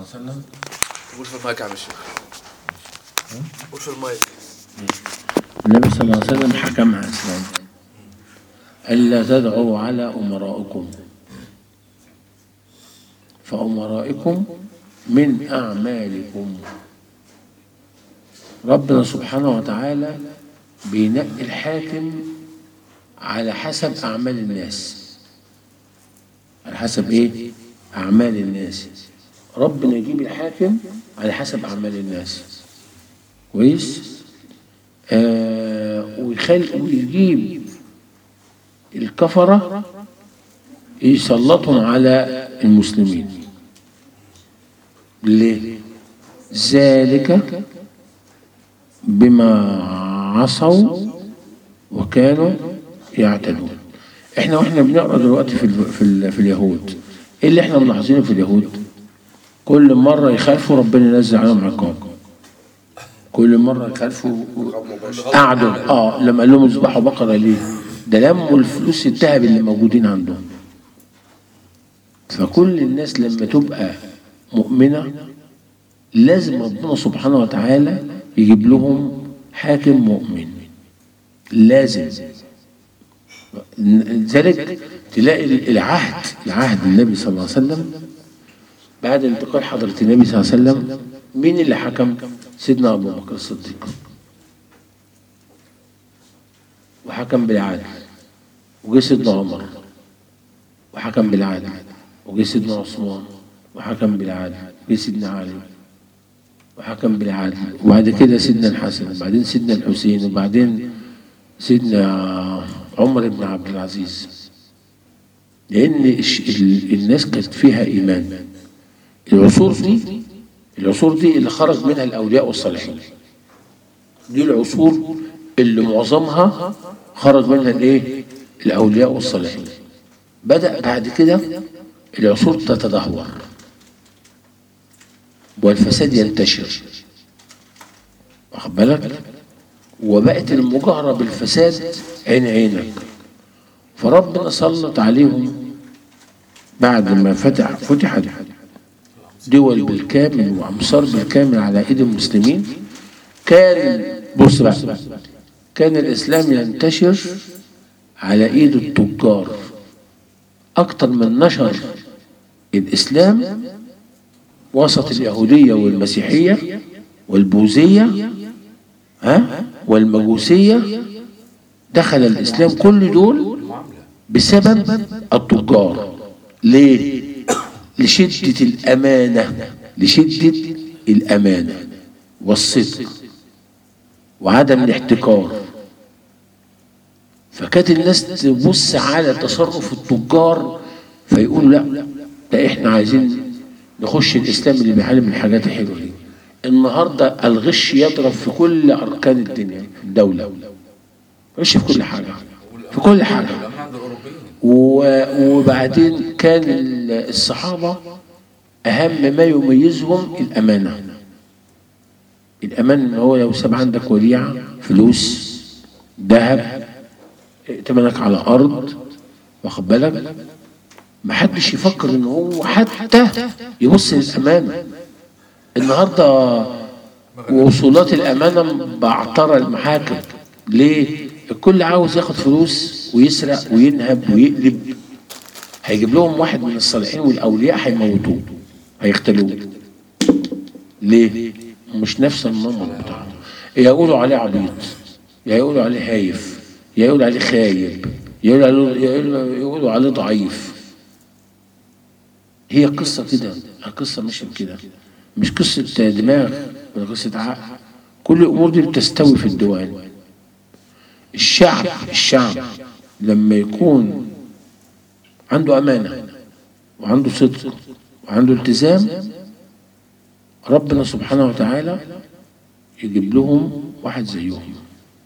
الله عليه وسلم قول في المايك يا عم الشيخ قول في المايك النبي صلى الله عليه وسلم حكمها اسلام الا تدعوا على امرائكم فامرائكم من اعمالكم ربنا سبحانه وتعالى بينقي الحاكم على حسب اعمال الناس على حسب ايه اعمال الناس ربنا يجيب الحاكم على حسب اعمال الناس كويس آه ويخلي ويجيب الكفرة يسلطهم على المسلمين ليه؟ ذلك بما عصوا وكانوا يعتدون احنا واحنا بنقرا دلوقتي في ال في, ال في اليهود ايه اللي احنا ملاحظينه في اليهود كل مره يخالفوا ربنا ينزل عليهم عقاب كل مره يخالفوا قعدوا اه لما قال لهم اذبحوا بقره ليه ده لموا الفلوس الذهب اللي موجودين عندهم فكل الناس لما تبقى مؤمنه لازم ربنا سبحانه وتعالى يجيب لهم حاكم مؤمن لازم لذلك تلاقي العهد العهد النبي صلى الله عليه وسلم بعد انتقال حضرة النبي صلى الله عليه وسلم مين اللي حكم؟ سيدنا أبو بكر الصديق وحكم بالعدل وجه سيدنا عمر وحكم بالعدل وجه سيدنا عثمان وحكم بالعدل وجه سيدنا علي وحكم بالعدل وبعد كده سيدنا الحسن وبعدين سيدنا الحسين وبعدين سيدنا عمر بن عبد العزيز لأن الش- ال- الناس كانت فيها إيمان العصور دي العصور دي اللي خرج منها الأولياء والصالحين دي العصور اللي معظمها خرج منها الايه الأولياء والصالحين بدأ بعد كده العصور تتدهور والفساد ينتشر واخد بالك وبقت المجاهرة بالفساد عين عينك فربنا سلط عليهم بعد ما فتح فتحت دول بالكامل وامصار بالكامل على ايد المسلمين كان بص بقى كان الاسلام ينتشر على ايد التجار اكتر من نشر الاسلام وسط اليهوديه والمسيحيه والبوذيه ها والمجوسيه دخل الاسلام كل دول بسبب التجار ليه لشدة الأمانة لشدة الأمانة والصدق وعدم الاحتكار فكانت الناس تبص على تصرف التجار فيقولوا لا ده احنا عايزين نخش الاسلام اللي بيعلم الحاجات الحلوه دي النهارده الغش يضرب في كل اركان الدنيا في الدوله غش في كل حاجه في كل حاجه من عند الاوروبيين و- وبعدين كان ال- الصحابة أهم ما يميزهم الأمانة الأمانة إن هو لو ساب عندك وديعة فلوس ذهب ائتمنك على أرض واخد بالك محدش يفكر إن هو حتى يبص للأمانة النهارده وصولات الأمانة بعترى المحاكم ليه؟ الكل عاوز ياخد فلوس ويسرق وينهب ويقلب هيجيب لهم واحد من الصالحين والأولياء هيموتوه هيقتلوه ليه؟ مش نفس النمط بتاعه يا يقولوا عليه عبيط يا يقولوا عليه هايف يا يقولوا عليه خايب يا يقولوا عليه, يا يقولوا- يقولوا عليه ضعيف هي قصة كده القصة مش كده مش قصة دماغ ولا قصة عقل كل الأمور دي بتستوي في الديوان الشعب الشعب لما يكون عنده أمانة وعنده صدق وعنده التزام ربنا سبحانه وتعالى يجيب لهم واحد زيهم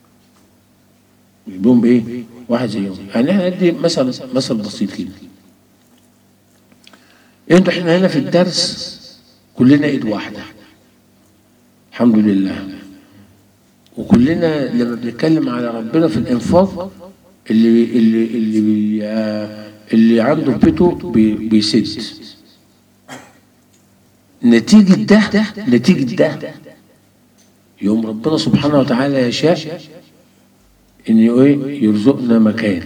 يجيب لهم ايه؟ واحد زيهم يعني احنا ندي مثل مثل بسيط كده انتوا احنا هنا في الدرس كلنا ايد واحده الحمد لله وكلنا لما بنتكلم على ربنا في الانفاق اللي اللي اللي بي اللي عنده في بيته بي- بيسد نتيجة ده نتيجة ده يوم ربنا سبحانه وتعالى يشاء ان ايه يرزقنا مكان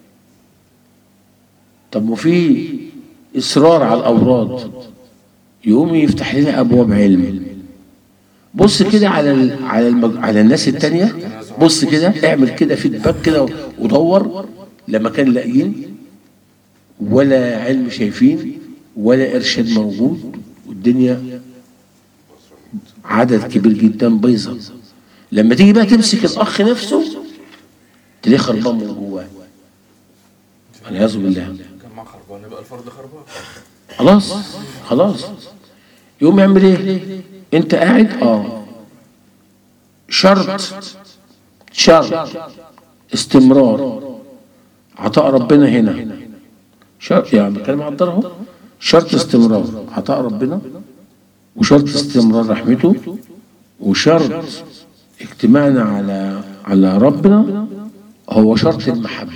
طب وفي اصرار على الاوراد يقوم يفتح لنا ابواب علم بص كده على ال... على المج... على الناس التانية بص كده اعمل كده فيدباك كده ودور لما كان لاقيين ولا علم شايفين ولا ارشاد موجود والدنيا عدد كبير جدا بيظهر لما تيجي بقى تمسك الاخ نفسه تلاقيه خربان من جواه والعياذ بالله كان معاه خربان يبقى الفرد خربان خلاص خلاص يقوم يعمل ايه انت قاعد اه شرط شرط استمرار عطاء ربنا هنا شرط يعني بتكلم عن الضرر اهو شرط استمرار عطاء ربنا وشرط استمرار رحمته وشرط اجتماعنا على على ربنا هو شرط المحبة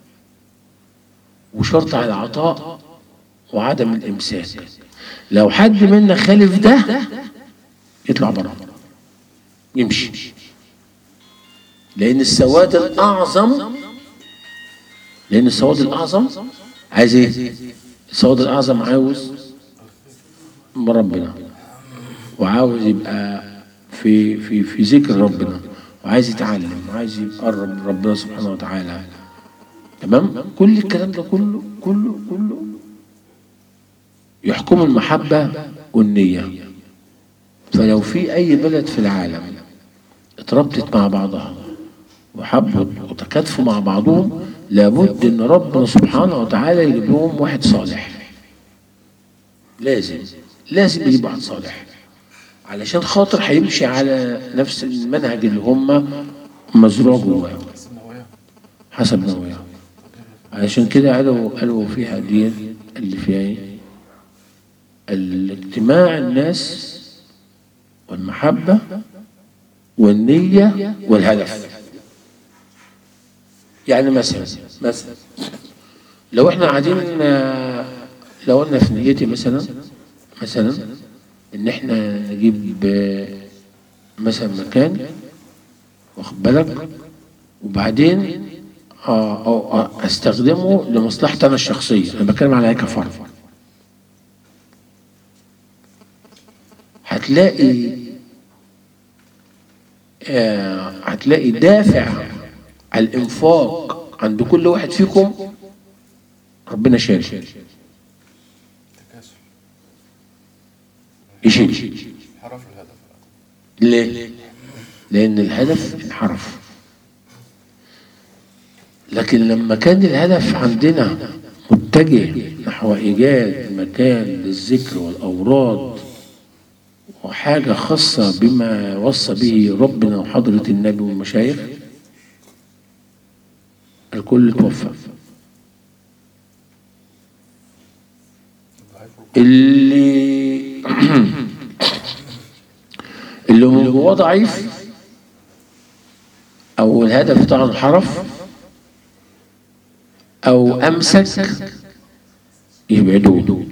وشرط على العطاء وعدم الإمساك لو حد منا خالف ده يطلع بره يمشي لأن السواد الأعظم لأن السواد الأعظم عايز إيه؟ السواد الأعظم عاوز من ربنا وعاوز يبقى في في في ذكر ربنا وعايز يتعلم وعايز يقرب من ربنا سبحانه وتعالى تمام كل الكلام ده كله كله كله يحكم المحبة والنية فلو في أي بلد في العالم اتربطت مع بعضها وحبوا وتكاتفوا مع بعضهم لابد ان ربنا سبحانه وتعالى يجيب لهم واحد صالح لازم لازم يجيب واحد صالح علشان خاطر هيمشي على نفس المنهج اللي هم مزروع جواه بس النوايا حسب نواياهم علشان كده قالوا قالوا فيها دي اللي فيها ايه الاجتماع الناس والمحبة والنية والهدف يعني مثلا مثلا لو احنا قاعدين آه، لو قلنا في نيتي مثلا مثلا ان احنا نجيب آه، مثلا مكان واخد بالك وبعدين آه أو آه استخدمه لمصلحتي انا الشخصيه انا بتكلم على هيك فرد هتلاقي آه هتلاقي دافع الانفاق عند كل واحد فيكم ربنا شايل تكاسل يشيل حرف الهدف ليه؟ لأن الهدف انحرف لكن لما كان الهدف عندنا متجه نحو إيجاد مكان للذكر والأوراد وحاجة خاصة بما وصى به ربنا وحضرة النبي والمشايخ الكل توفى اللي اللي من جواه ضعيف او الهدف بتاعه انحرف او امسك يبعدوه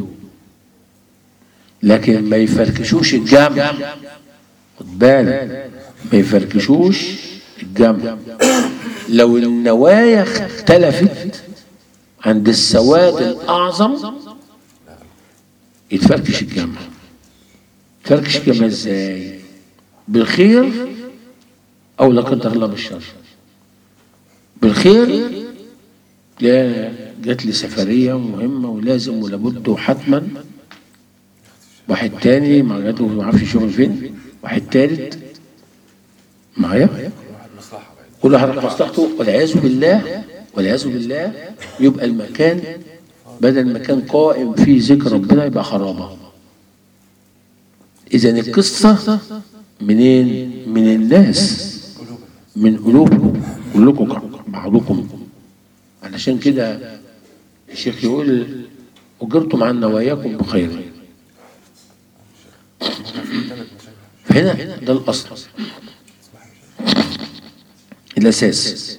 لكن ما يفركشوش الجمع خد بالك ما يفركشوش الجمع لو النوايا اختلفت عند السواد الاعظم يتفركش الجمع تفركش الجمع ازاي بالخير او لا قدر الله بالشر بالخير لا جات لي سفريه مهمه ولازم ولابد وحتما واحد تاني ما جاته ما اعرفش شغل فين واحد تالت معايا واحد مصلحة بعيد كل واحد راح مصلحته والعياذ بالله والعياذ بالله يبقى المكان بدل ما كان قائم فيه ذكر ربنا يبقى خرابه اذا القصه منين من الناس من قلوبكم كلكم بعضكم علشان كده الشيخ يقول أجرتم عن نواياكم بخير فهنا ده الأصل الأساس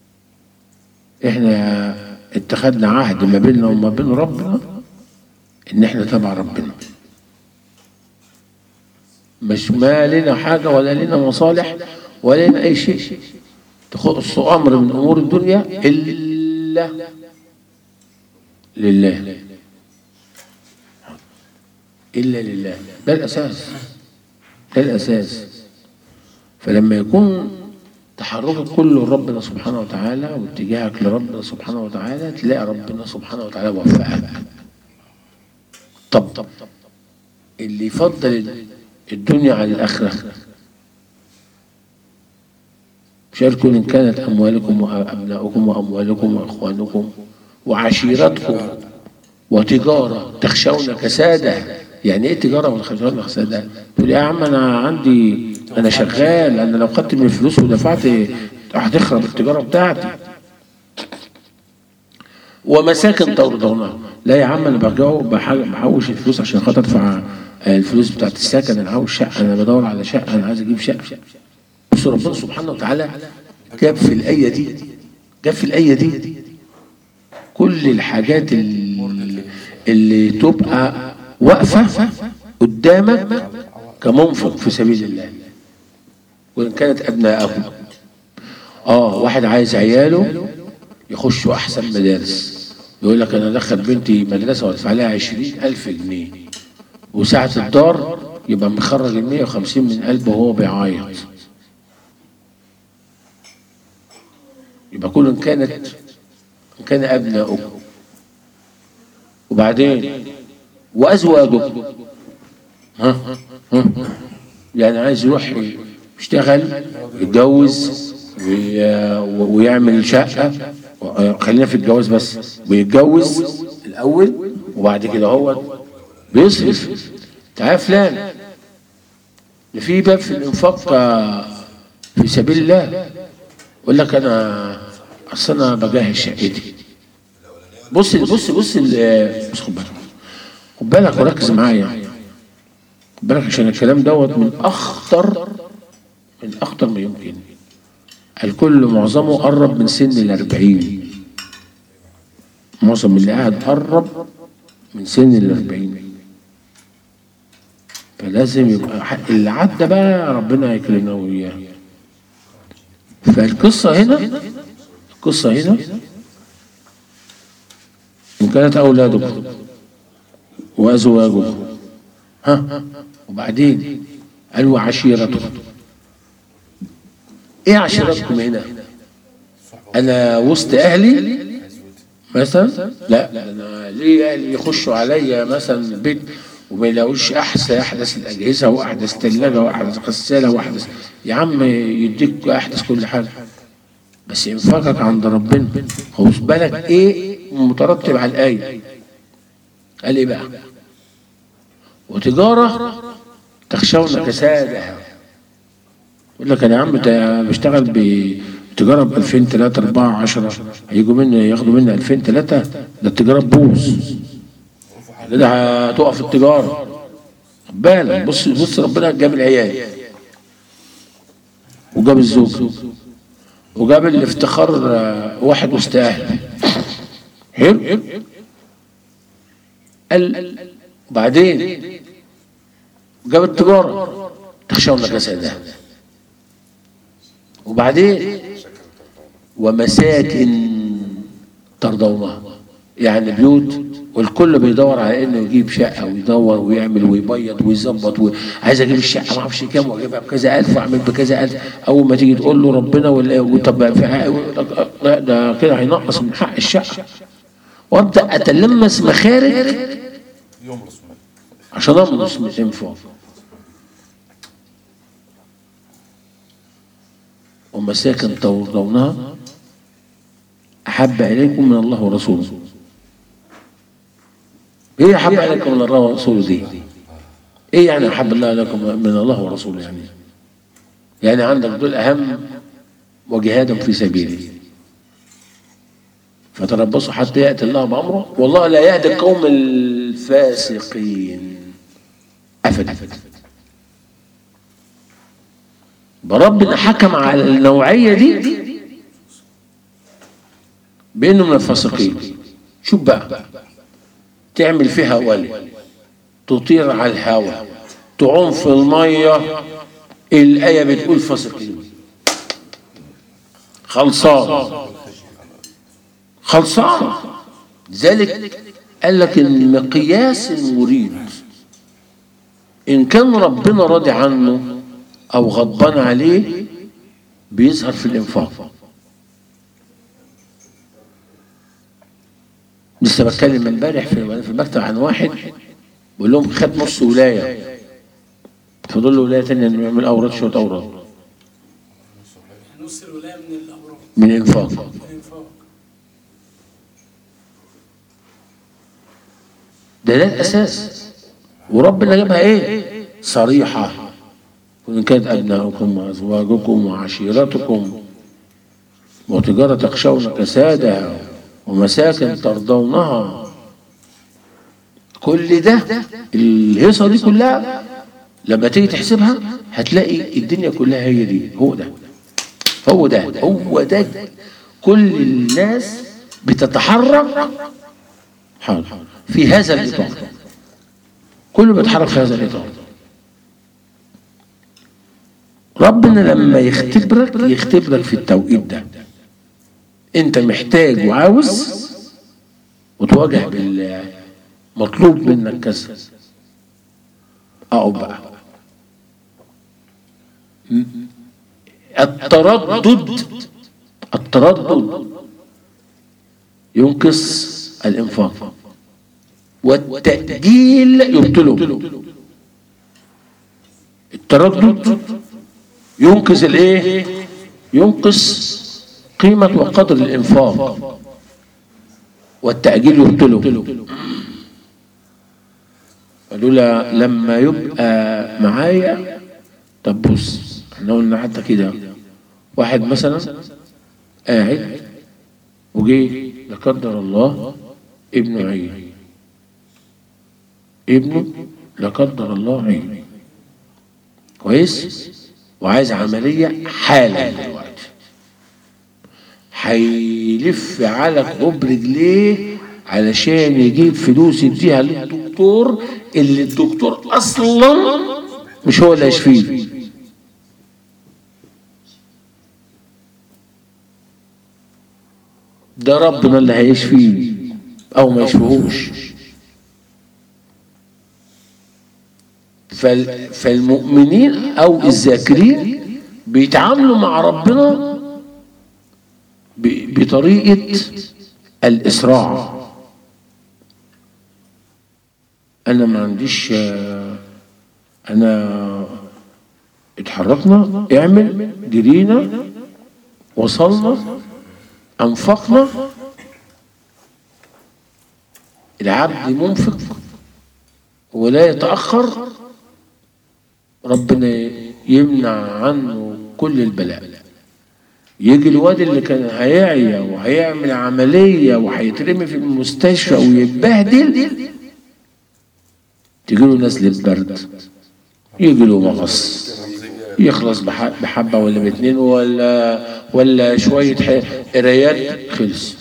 احنا اتخذنا عهد ما بيننا وما بين ربنا ان احنا تبع ربنا مش ما لنا حاجة ولا لنا مصالح ولا لنا أي شيء تخص أمر من أمور الدنيا إلا لله إلا لله ده الأساس ده الأساس فلما يكون تحركك كله لربنا سبحانه وتعالى واتجاهك لربنا سبحانه وتعالى تلاقي ربنا سبحانه وتعالى وفقك طب طب اللي يفضل الدنيا على الآخرة شاركوا إن كانت أموالكم وأبناؤكم وأموالكم وإخوانكم وعشيرتكم وتجارة تخشون كسادة يعني إيه تجارة وتخشون كسادة؟ تقول يا عم أنا عندي أنا شغال أنا لو خدت من الفلوس ودفعت هتخرب التجارة بتاعتي ومساكن ترضونها لا يا عم انا برجعه بح- بحوش الفلوس عشان خاطر ادفع الفلوس بتاعت السكن انا عاوز شقه انا بدور على شقه انا عايز اجيب شقه بس ربنا سبحانه وتعالى جاب في الايه دي جاب في الايه دي كل الحاجات اللي, اللي تبقى واقفه قدامك كمنفق في سبيل الله وان كانت ابناءهم اه واحد عايز عياله يخشوا احسن مدارس يقول لك انا ادخل بنتي مدرسه وادفع لها عشرين الف جنيه وساعة الدار يبقى مخرج ال 150 من قلبه وهو بيعيط يبقى كل إن كانت إن كان أبناؤكم وبعدين وأزواجكم ها ها يعني عايز يروح يشتغل يتجوز وي- ويعمل شقة خلينا في الجواز بس ويتجوز الأول وبعد كده هو بيصرف تعال فلان ده في باب في الإنفاق آه، في سبيل الله يقول لك أنا أصل أنا بجهز شقتي بص بص بص ال- بص خد بالك خد بالك وركز معايا خد بالك عشان الكلام دوت من أخطر من أخطر ما يمكن الكل معظمه قرب من سن الأربعين معظم اللي قاعد قرب من سن الأربعين فلازم يبقى ح- اللي عدى بقى ربنا يكرمنا وإياه فالقصة هنا القصة هنا إن كانت أولادكم وأزواجكم ها وبعدين قال وعشيرتكم إيه عشيرتكم هنا؟ أنا وسط أهلي مثلا لا انا ليه اهلي يخشوا عليا مثلا البيت وما يلاقوش احسن احدث الاجهزه واحدث ثلاجه واحدث غساله واحدث يا عم يديك احدث كل حاجه بس انفاقك عند ربنا خد بالك ايه مترتب على الايه قال ايه بقى وتجاره تخشون كسادها يقول لك انا يا عم ده بشتغل بتجاره ب 2000 3 4 10 هيجوا مني ياخدوا مني 2000 3 ده التجاره تبوظ كده هتقف التجاره خد بالك بص بص ربنا جاب العيال وجاب الزوج وجاب الافتخار آه، واحد وسط اهله حلو قال بعدين جاب التجاره تخشون كسادها وبعدين ومساكن ترضونها يعني بيوت والكل بيدور على انه يجيب شقه ويدور ويعمل ويبيض ويظبط وعايز اجيب الشقه ما اعرفش كام واجيبها بكذا الف واعمل بكذا الف اول ما تيجي تقول له ربنا ولا طب في حق يقول لك لا ده كده هينقص من حق الشقه وابدا اتلمس مخارج يوم رسول عشان املص من انفاق ومساكن ترضونها احب اليكم من الله ورسوله ايه احب اليكم من الله ورسوله دي ايه يعني احب الله اليكم من الله ورسوله يعني يعني عندك دول اهم وجهادا في سبيله فتربصوا حتى ياتي الله بامره والله لا يهدي القوم الفاسقين ابدا بربنا حكم على النوعيه دي بانه من الفاسقين شوف بقى تعمل فيها ولي تطير على الهواء تعوم في الميه الايه بتقول فاسقين خلصان خلصان ذلك قال لك المقياس المريد ان كان ربنا راضي عنه او غضبان عليه بيظهر في الانفاق لسه بتكلم امبارح في في المكتب عن واحد بقول لهم خد نص ولايه فضل له ولايه ثانيه انه يعمل اوراد شويه اوراد نص الولايه من الابرار من الانفاق من الانفاق ده ده الاساس وربنا جابها ايه صريحه وان كانت ابناؤكم وازواجكم وعشيرتكم وتجاره تخشون كسادها ومساكن ترضونها كل ده الهيصه دي كلها لما تيجي تحسبها هتلاقي الدنيا كلها هي دي هو ده هو ده هو ده كل الناس بتتحرك حاضر في هذا الاطار كله بيتحرك في هذا الاطار ربنا لما يختبرك يختبرك في التوقيت ده انت محتاج وعاوز وتواجه بالمطلوب منك كذا اقعد بقى م- التردد التردد ينقص الانفاق والتأجيل يبطله التردد ينقص الايه ينقص قيمة وقدر الانفاق والتأجيل يبطله قالوا لا لما يبقى معايا طب بص احنا قلنا حتى كده واحد مثلا قاعد وجي لا قدر الله ابنه عين ابنه لا قدر الله عين كويس وعايز عملية حالا دلوقتي هيلف على كوب رجليه علشان يجيب فلوس يديها للدكتور اللي الدكتور اصلا مش هو اللي هيشفيه ده ربنا اللي هيشفيه او ما يشفيهوش فال- فالمؤمنين او الذاكرين بيتعاملوا مع ربنا ب- بطريقه الاسراع انا ما عنديش آه، انا اتحركنا اعمل جرينا وصلنا انفقنا العبد منفق ولا يتأخر ربنا يمنع عنه كل البلاء يجي الواد اللي كان هيعيا وهيعمل عملية وهيترمي في المستشفى ويتبهدل تجي له نزلة برد يجي له مغص يخلص بح- بحبة ولا باتنين ولا ولا شوية ح- قرايات خلص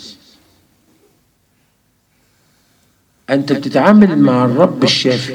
أنت بتتعامل مع الرب الشافي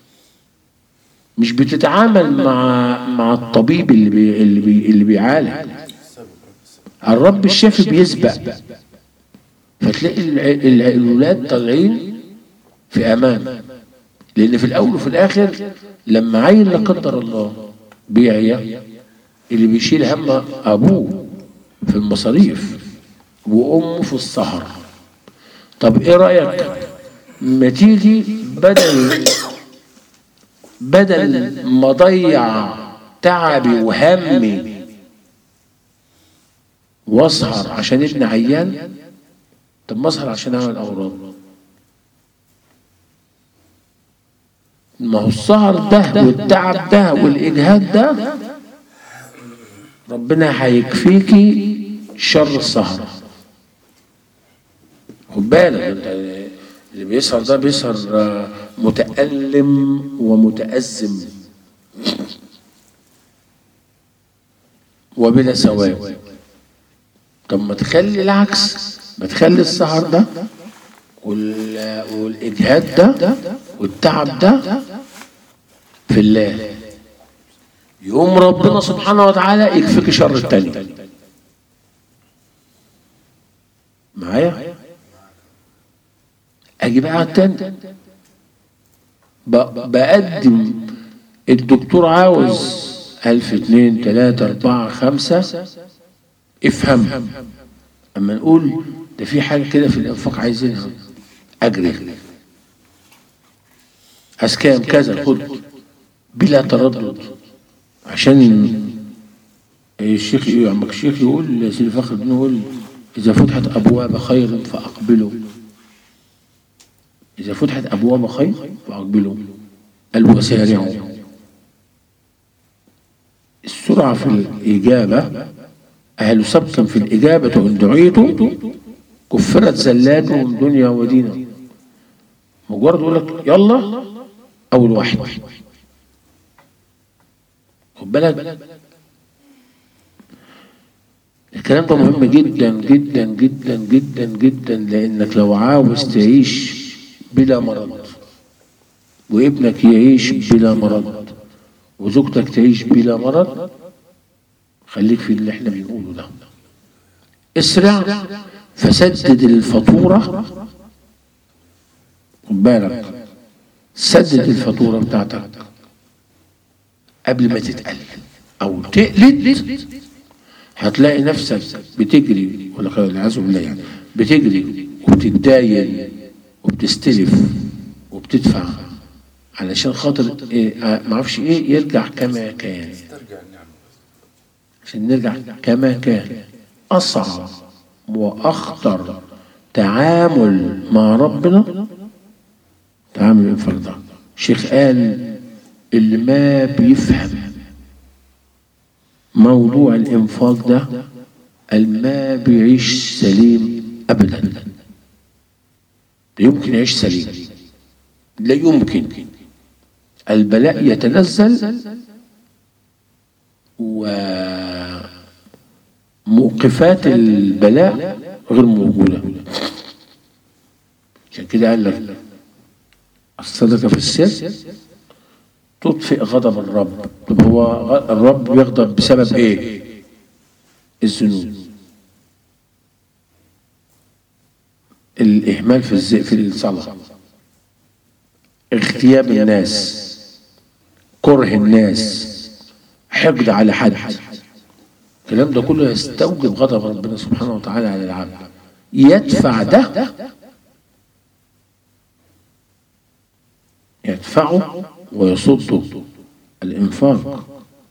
مش بتتعامل مع مع الطبيب اللي بي اللي بي اللي بيعالج الرب الشافي بيسبق فتلاقي الع- الع- الولاد طالعين في امان لان في الاول وفي الاخر لما عيل لا قدر الله بيعيا اللي بيشيل هم ابوه في المصاريف وامه في السهر طب ايه رايك ما تيجي بدل بدل ما اضيع تعبي وهمي واسهر عشان ابن عيان طب ما اسهر عشان اعمل اوراد ما هو السهر ده والتعب ده والاجهاد ده ربنا هيكفيكي شر السهر خد بالك انت اللي بيسهر ده بيسهر آه، متألم ومتأزم وبلا ثواب طب ما تخلي العكس ما تخلي السهر ده وال- والاجهاد ده والتعب ده في الله يقوم ربنا سبحانه وتعالى يكفيك شر التاني معايا اجي بقى على التاني ب- بقدم الدكتور عاوز ألف اتنين تلاتة أربعة خمسة افهم أما نقول ده في حاجة كده في الإنفاق عايزينها أجري أسكام كذا خد بلا تردد عشان الشيخ عمك الشيخ يقول سيدي فخر الدين يقول إذا فتحت أبواب خير فأقبلوا إذا فتحت أبواب خير فأقبلوا قال وسارعوا السرعة في الإجابة أهل سبق في الإجابة وإن دعيتم كفرت زلاتهم دنيا ودينا مجرد يقول لك يلا أول واحد خد بالك الكلام ده مهم جدا جدا جدا جدا جدا لأنك لو عاوز تعيش بلا مرض وابنك يعيش بلا مرض وزوجتك تعيش بلا مرض خليك في اللي احنا بنقوله ده اسرع فسدد الفاتورة خد بالك سدد الفاتورة بتاعتك قبل ما تتقلل او تقلد هتلاقي نفسك بتجري ولا خير العياذ بالله يعني بتجري وبتتداين وبتستلف وبتدفع علشان خاطر إيه آه، ما اعرفش ايه يرجع كما كان ترجع النعمة عشان نرجع كما كان اصعب واخطر تعامل مع ربنا تعامل الانفاق ده الشيخ قال اللي ما بيفهم موضوع الانفاق ده قال ما بيعيش سليم ابدا لا يمكن يعيش سليم لا يمكن البلاء يتنزل وموقفات البلاء غير موجودة عشان كده قال لك الصدقة في السر تطفئ غضب الرب طب هو غ- الرب يغضب بسبب ايه الذنوب الإهمال في الز- في الصلاة اغتياب الناس كره الناس حقد على حد الكلام ده كله يستوجب غضب ربنا سبحانه وتعالى على العبد يدفع ده يدفعه ويصده الإنفاق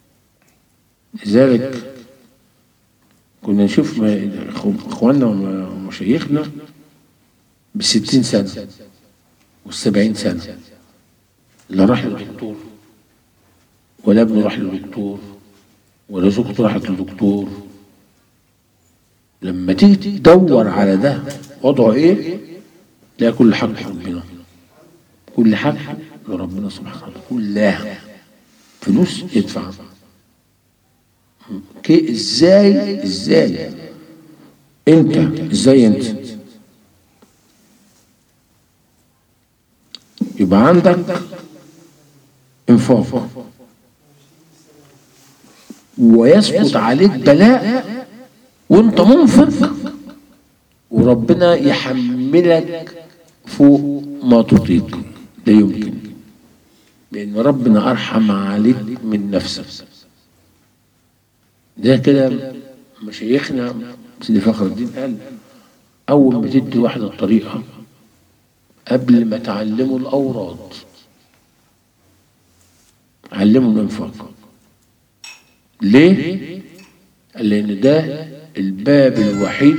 لذلك كنا نشوف ما- إخو- إخواننا ومشايخنا بستين سنة والسبعين سنة لا راح للدكتور ولا ابنه راح للدكتور ولا زوجته راحت للدكتور لما تيجي تدور على ده وضعه ايه تلاقي كل حاجة لربنا كل حاجة لربنا سبحانه وتعالى كلها فلوس يدفع كي ازاي ازاي انت ازاي انت يبقى عندك انفاق ويسقط عليك بلاء وانت منفق وربنا يحملك فوق ما تطيق لا يمكن لان ربنا ارحم عليك من نفسك ده كده مشايخنا سيدي فخر الدين قال اول ما تدي واحد الطريقه قبل ما تعلموا الاوراد علموا الانفاق ليه؟ قال لأن ده الباب الوحيد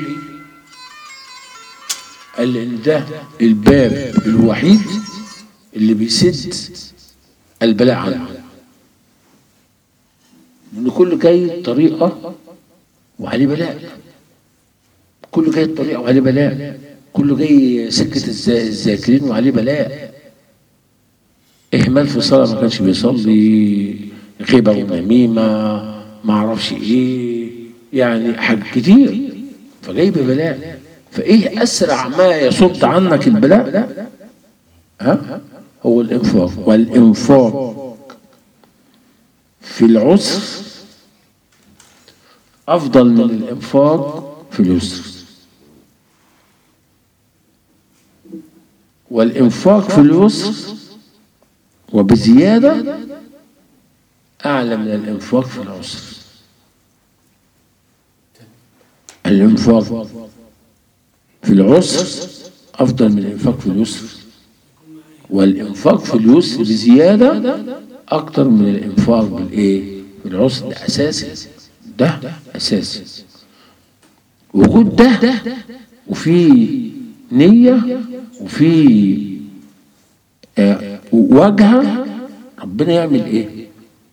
قال لأن ده الباب الوحيد اللي بيسد البلاء عنه لأن كل جاي طريقة وعليه بلاء كله جاي طريقة وعليه بلاء كله جاي سكة الذا- الذاكرين وعليه بلاء إهمال في الصلاة ما كانش بيصلي غيبة ونميمة ما أعرفش إيه يعني حاجات كتير فجاي ببلاء فايه اسرع ما يصد عنك البلاء ها هو الانفاق والانفاق في العسر افضل من الانفاق في اليسر والانفاق في اليسر وبزياده اعلى من الانفاق في العسر الانفاق في العسر افضل من الانفاق في اليسر والانفاق في اليسر بزياده اكتر من الانفاق بالايه في العسر ده اساسي ده اساسي وجود ده وفي نيه وفي آه، وجهه ربنا يعمل ايه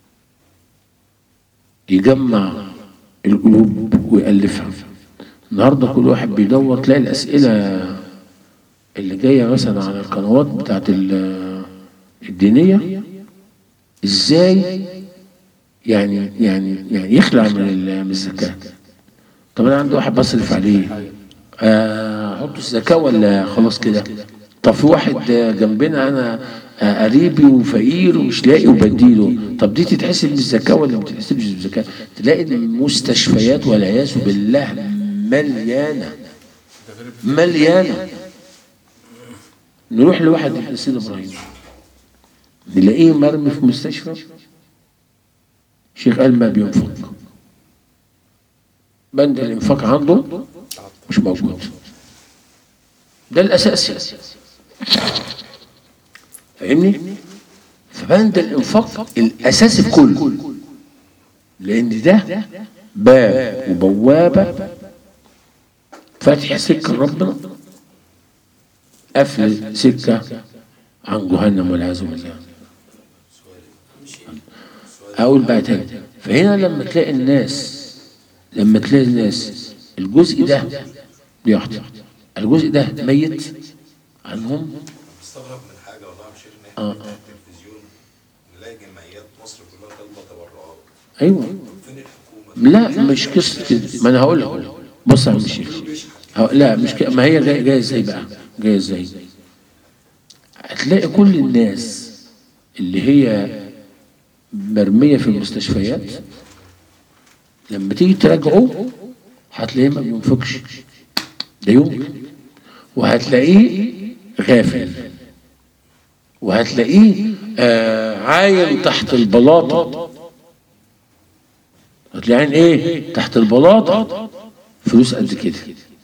يجمع القلوب ويألفها النهارده كل واحد بيدور تلاقي الأسئلة اللي جاية مثلا على القنوات بتاعت ال- الدينية ازاي يعني يعني يعني يخلع من ال- من الزكاة طب انا عندي واحد بصرف عليه آه، احط الزكاة ولا خلاص كده طب في واحد جنبنا انا آه، قريبي وفقير ومش لاقي وبديله طب دي تتحسب بالزكاة ولا ما تتحسبش بالزكاة تلاقي المستشفيات والعياذ بالله مليانة مليانة نروح لواحد ابن سيد ابراهيم نلاقيه مرمي في مستشفى شيخ قال ما بينفق بند الانفاق عنده مش موجود ده الاساسي فاهمني فبند الانفاق الاساسي في كله لان ده باب وبوابه فاتح سكه لربنا قفل سكه عن جهنم والعياذ بالله اقول بقى تاني فهنا لما تلاقي الناس لما تلاقي الناس الجزء ده بيحضر الجزء ده ميت عنهم مستغرب من حاجه والله يا شيخ ان آه. احنا بنفتح التلفزيون نلاقي جمعيات مصر كلها طالبه تبرعات ايوه فين الحكومه؟ لا مش قصه كده ما انا هقول لك بص يا عم الشيخ هق- لا مش كده ما هي جايه جايه ازاي بقى جايه ازاي هتلاقي كل الناس اللي هي مرميه في المستشفيات لما تيجي تراجعه هتلاقيه ما بينفقش ده يمكن وهتلاقيه غافل وهتلاقيه آه عايم تحت البلاطه هتلاقين ايه تحت البلاطه فلوس قد كده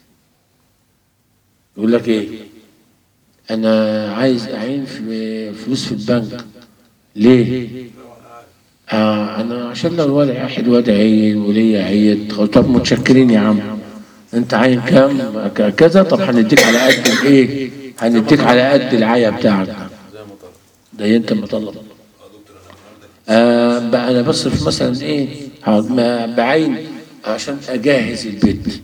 يقول لك ايه انا عايز اعين في فلوس في البنك ليه آه انا عشان لو الواد واحد واد عين وليا عيد طب متشكرين يا عم انت عين كام ك- كذا طب هنديك على قد الايه هنديك على قد العيا بتاعك ده انت مطلب آه بقى انا بصرف مثلا ايه هقعد ما- بعين عشان اجهز البيت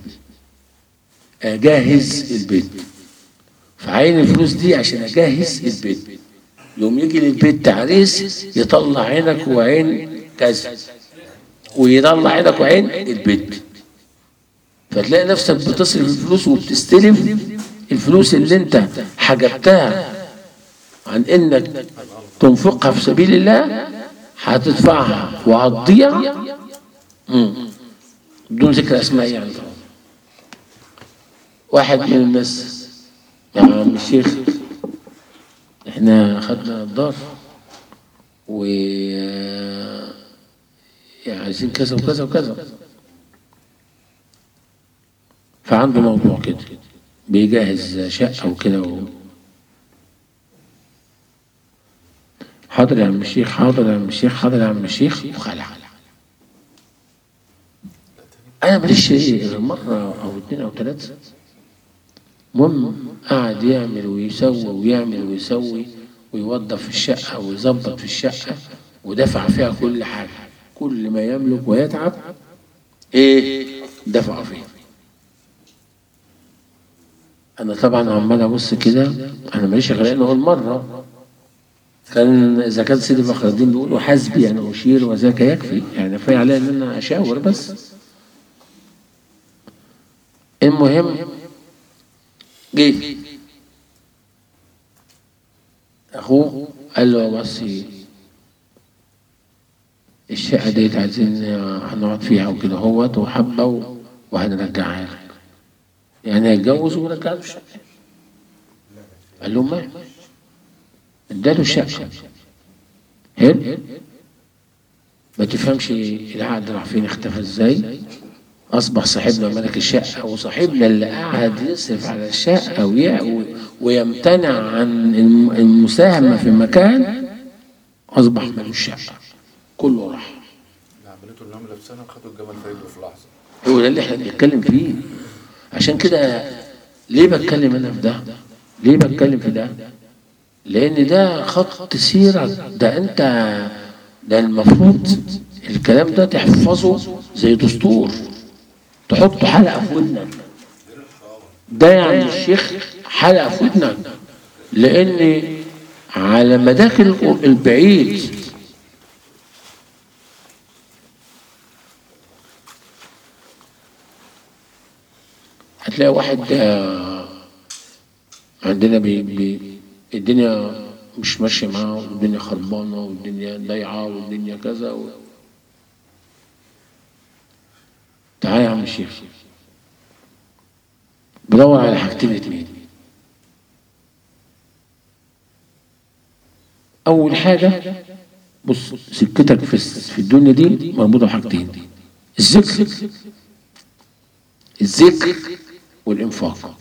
اجهز البيت فعين الفلوس دي عشان اجهز البيت يوم يجي للبيت تعريس يطلع عينك وعين كذا ويطلع عينك وعين البيت فتلاقي نفسك بتصرف الفلوس وبتستلف الفلوس اللي انت حجبتها عن انك تنفقها في سبيل الله هتدفعها وهتضيع مم. بدون ذكر اسماء يعني طبعا واحد من الناس يا عم الشيخ احنا خدنا الدار و يعني عايزين كذا وكذا وكذا فعنده موضوع كده بيجهز شقة وكده و... حاضر يا عم الشيخ حاضر يا عم الشيخ حاضر يا عم الشيخ وخلع انا ماليش غير مره او اتنين او تلاته المهم قعد يعمل ويسوي ويعمل ويسوي ويوظف في الشقه ويظبط في الشقه ودفع فيها كل حاجه كل ما يملك ويتعب ايه دفع فيها انا طبعا عمال ابص كده انا ماليش غير ان اقول مره كان اذا كان سيدي فخر الدين بيقول حسبي يعني اشير وذاك يكفي يعني كفايه عليا ان انا اشاور بس المهم جه اخوه قال له بس الشقه ديت عايزين هنقعد فيها وكده هوت وحبه و- وهنرجعها لك يعني هيتجوز ورجع له الشقه قال له ما اداله الشقه حلو ما تفهمش العقد راح فين اختفى ازاي اصبح صاحبنا ملك الشقه وصاحبنا اللي قاعد يصرف على الشقه وي- ويمتنع عن الم- المساهمه في مكان اصبح ملوش شقه كله راح عملته النملة في سنة خدوا الجمل في رجله في لحظة هو ده اللي احنا بنتكلم فيه عشان كده ليه بتكلم انا في ده ليه بتكلم في ده لان ده خط سيرك ده انت ده المفروض الكلام ده تحفظه زي دستور تحطه حلقه في ودنك ده يعني الشيخ حلقه في ودنك لان على مداك البعيد هتلاقي واحد آه، عندنا بي بي الدنيا مش ماشية معاه والدنيا خربانة والدنيا ضايعة والدنيا كذا و... تعالى يا عم الشيخ بدور على حاجتين اتنين أول حاجة بص سكتك في الس- في الدنيا دي مربوطة بحاجتين الذكر الذكر والإنفاق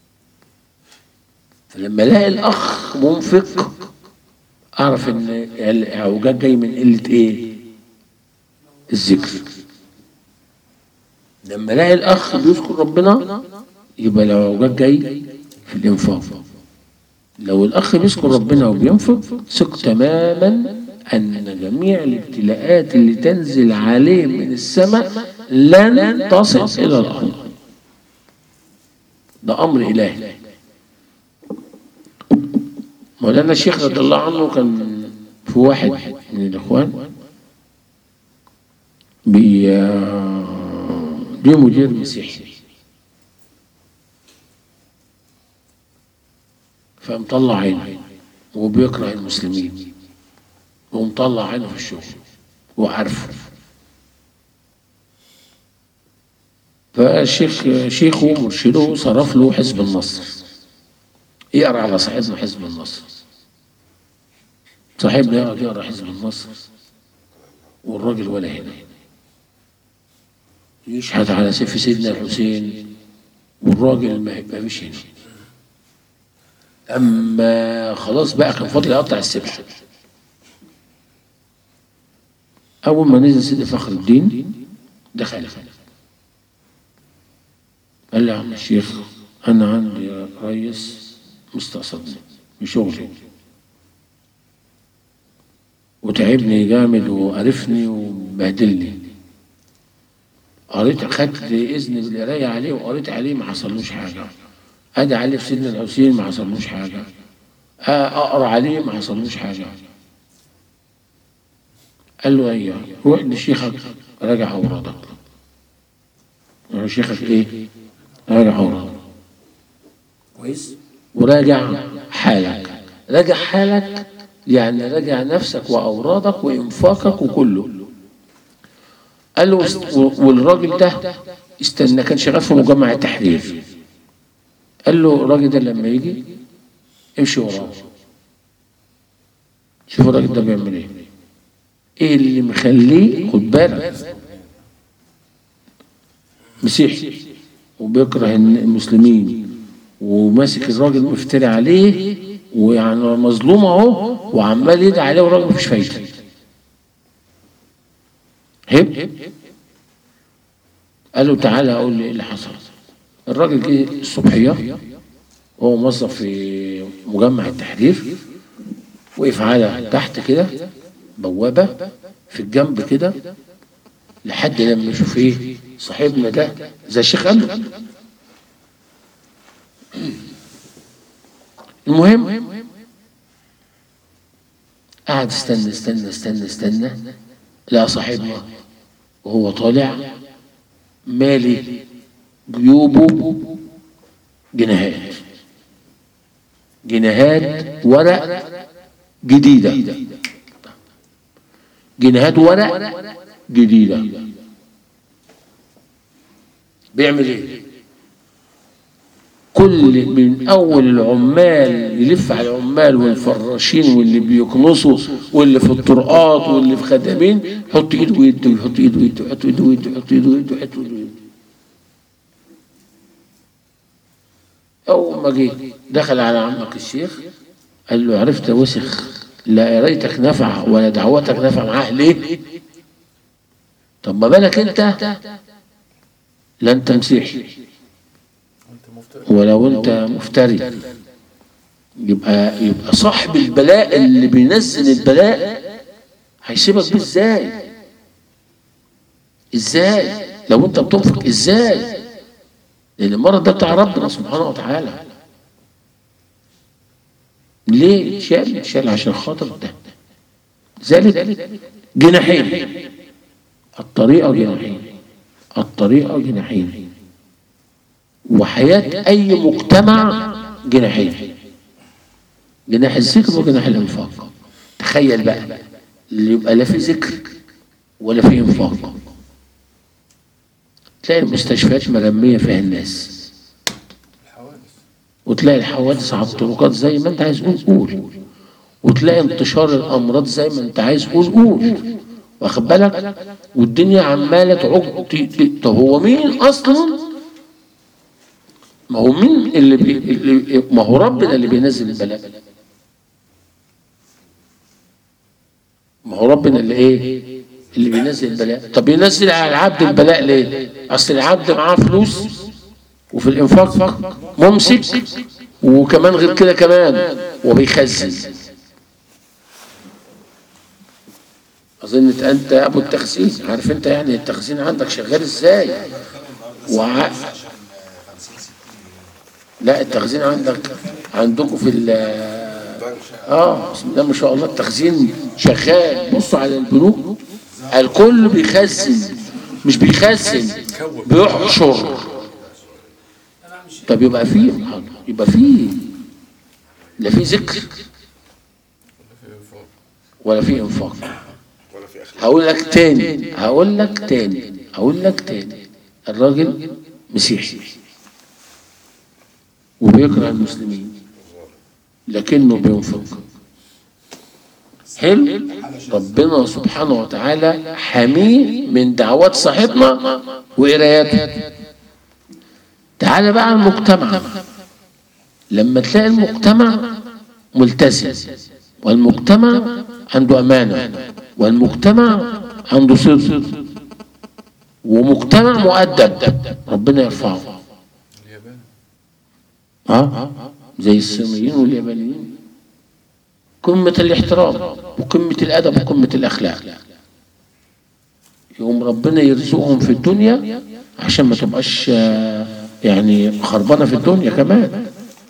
فلما الاقي الأخ منفق أعرف إن الإعوجاج جاي من قلة إيه؟ الذكر لما الاقي الأخ بيذكر ربنا يبقى الإعوجاج جاي في الإنفاق لو الأخ بيذكر ربنا وبينفق ثق تماما أن جميع الابتلاءات اللي تنزل عليه من السماء لن تصل إلى الأرض ده أمر إلهي مولانا الشيخ رضي الله عنه كان في واحد من الإخوان بي ليه مدير مسيحي فمطلع عينه وبيكره المسلمين ومطلع عينه في الشغل وعارفه فالشيخ شيخه ومرشده صرف له حزب النصر يقرا على صاحبنا حزب النصر صاحبنا يقعد يقرا حزب النصر والراجل ولا هنا يشهد على سيف سيدنا الحسين والراجل ما ما فيش هنا اما خلاص بقى كان فاضل يقطع السبحه اول ما نزل سيدي فخر الدين دخل قال لي يا عم الشيخ انا عندي ريس مستقصدني بشغلي وتعبني جامد وقرفني وبهدلني قريت خدت اذن بالقرايه عليه وقريت عليه ما حصلوش حاجه ادي عليه في سيدنا الحسين ما حصلوش حاجه اقرا عليه ما حصلوش حاجه قال له ايوه روح لشيخك راجع اوراقك روح لشيخك ايه راجع اوراقك كويس وراجع حالك راجع حالك يعني راجع نفسك واورادك وانفاقك وكله قال له است- والراجل ده استنى كان شغال في مجمع التحرير قال له الراجل ده لما يجي امشي وراه شوف الراجل ده بيعمل ايه ايه اللي مخليه خد بالك مسيحي وبيكره المسلمين وماسك الراجل مفتري عليه ويعني مظلوم اهو وعمال يدعي عليه والراجل مفيش فايده هب قال له تعالى اقول لي ايه اللي حصل الراجل جه الصبحيه هو موظف في مجمع التحرير وقف على تحت كده بوابه في الجنب كده لحد لما يشوف ايه صاحبنا ده زي الشيخ قال له المهم قعد استنى استنى استنى استنى لقى صاحبنا وهو طالع مالي جيوبه جنيهات جنيهات ورق جديدة جنيهات ورق جديدة بيعمل ايه كل من اول العمال يلف على العمال والفراشين واللي بيكنسوا واللي في الطرقات واللي في خدامين يحط ايده ويده يحط ايده ويده يحط ايده ويده يحط ايده ويده يحط ايده ويده اول ما جه دخل على عمك الشيخ قال له عرفت وسخ لا قرايتك نفع ولا دعوتك نفع معاه ليه؟ طب ما بالك انت لا انت مسيحي ولو انت مفتري يبقى يبقى صاحب البلاء اللي بينزل البلاء هيسيبك بيه ازاي؟ ازاي؟ لو انت بتنفق ازاي؟ لان المرض ده بتاع ربنا سبحانه وتعالى ليه شال شال عشان خاطر ده ذلك جناحين الطريقة جناحين الطريقة جناحين وحياة أي مجتمع جناحين جناح الذكر وجناح الإنفاق تخيل بقى اللي يبقى لا في ذكر ولا في إنفاق تلاقي المستشفيات مرمية فيها الناس وتلاقي الحوادث على الطرقات زي ما انت عايز قول قول وتلاقي انتشار الامراض زي ما انت عايز قول قول واخد بالك والدنيا عماله تعج ت- ت- طب هو مين اصلا ما هو مين اللي, بي... اللي ما هو ربنا اللي بينزل البلاء ما هو ربنا اللي ايه اللي بينزل البلاء طب ينزل على العبد البلاء ليه اصل العبد معاه فلوس وفي الانفاق ممسك وكمان غير كده كمان وبيخزن اظن انت انت ابو التخزين عارف انت يعني التخزين عندك شغال ازاي وع... لا التخزين عندك عندكم في ال اه بسم الله ما شاء الله التخزين شغال بصوا على البنوك الكل بيخزن مش بيخزن بيحشر طب يبقى فيه يبقى فيه لا في ذكر ولا في انفاق ولا في اخلاق هقول لك تاني هقول لك تاني هقول لك تاني الراجل مسيحي وبيكره المسلمين لكنه بينفق حلو ربنا سبحانه وتعالى حميه من دعوات صاحبنا وقراياته تعال بقى المجتمع لما تلاقي المجتمع ملتزم والمجتمع عنده أمانة والمجتمع عنده صدق ومجتمع مؤدب ربنا يرفعه اليابان ها زي الصينيين واليابانيين قمة الاحترام وقمة الأدب وقمة الأخلاق يقوم ربنا يرزقهم في الدنيا عشان ما تبقاش آه، يعني خربانة في الدنيا كمان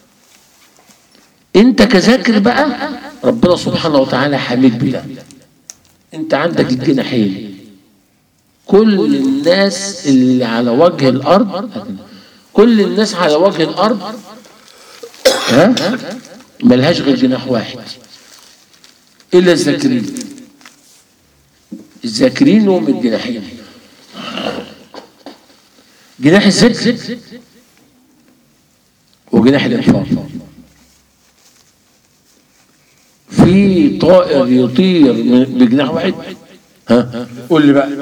انت كذاكر بقى ربنا سبحانه وتعالى حميك بده انت عندك الجناحين كل الناس اللي على وجه الارض كل الناس على وجه الارض ها ملهاش غير جناح واحد الا الذاكرين الذاكرين لهم الجناحين جناح الذكر وجناح الانفاق في طائر يطير من- بجناح واحد ها قول لي بقى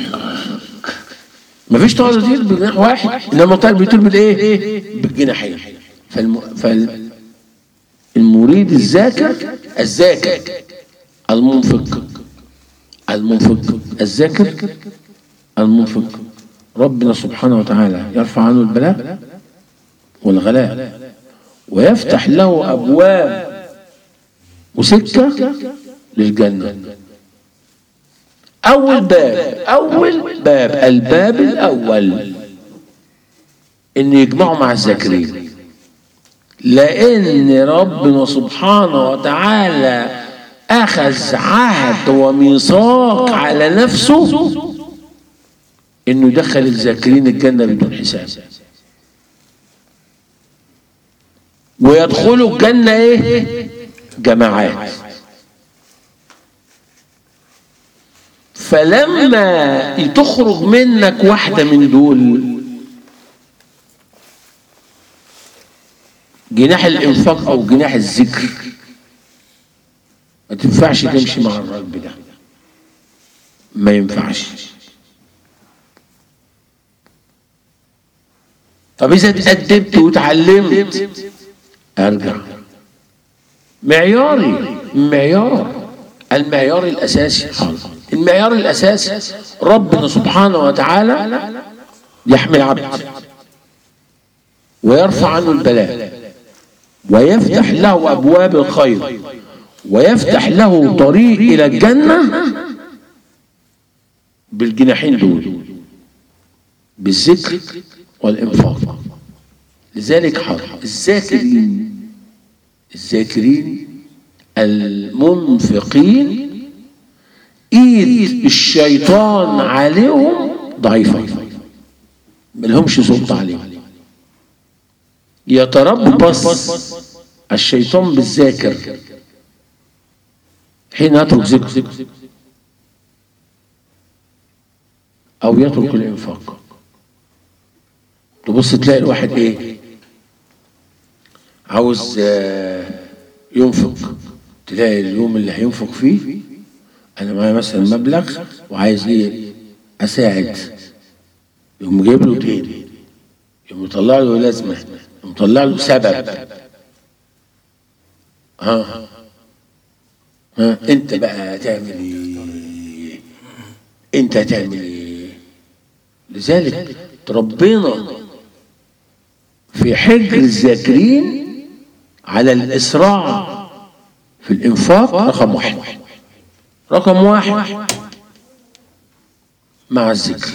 مفيش طائر يطير بجناح واحد انما الطائر بيطير بالايه بالجناحين فالم... فال... المريد الذاكر الذاكر المنفق المنفق الذاكر المنفق ربنا سبحانه وتعالى يرفع عنه البلاء والغلاء ويفتح له ابواب وسكه للجنه اول باب اول باب الباب الاول ان يجمعوا مع الذاكرين لان ربنا سبحانه وتعالى اخذ عهد وميثاق على نفسه انه يدخل الذاكرين الجنه بدون حساب ويدخلوا الجنة ايه جماعات فلما تخرج منك واحدة من دول جناح الانفاق او جناح الذكر ما تنفعش تمشي مع الراجل ده ما ينفعش طب اذا اتأدبت وتعلمت ارجع معياري معيار المعيار الاساسي حاضر المعيار الاساسي ربنا سبحانه وتعالى يحمي العبد ويرفع عنه البلاء ويفتح له ابواب الخير ويفتح له طريق الى الجنه بالجناحين دول بالذكر والانفاق لذلك حرم الذاكرين الذاكرين المنفقين ايد الشيطان عليهم ضعيفه ملهمش سلطه عليهم يتربص الشيطان بالذاكر حين يترك ذكر او يترك الانفاق تبص تلاقي الواحد ايه عاوز آه، ينفق تلاقي اليوم اللي هينفق فيه انا معايا مثلا مبلغ وعايز ايه اساعد يقوم جايب له دين يقوم مطلع له لازمه يقوم مطلع له سبب ها ها انت بقى هتعمل ايه انت هتعمل ايه لذلك ربنا في حجر الذاكرين على الإسراع في الإنفاق رقم واحد رقم واحد مع الذكر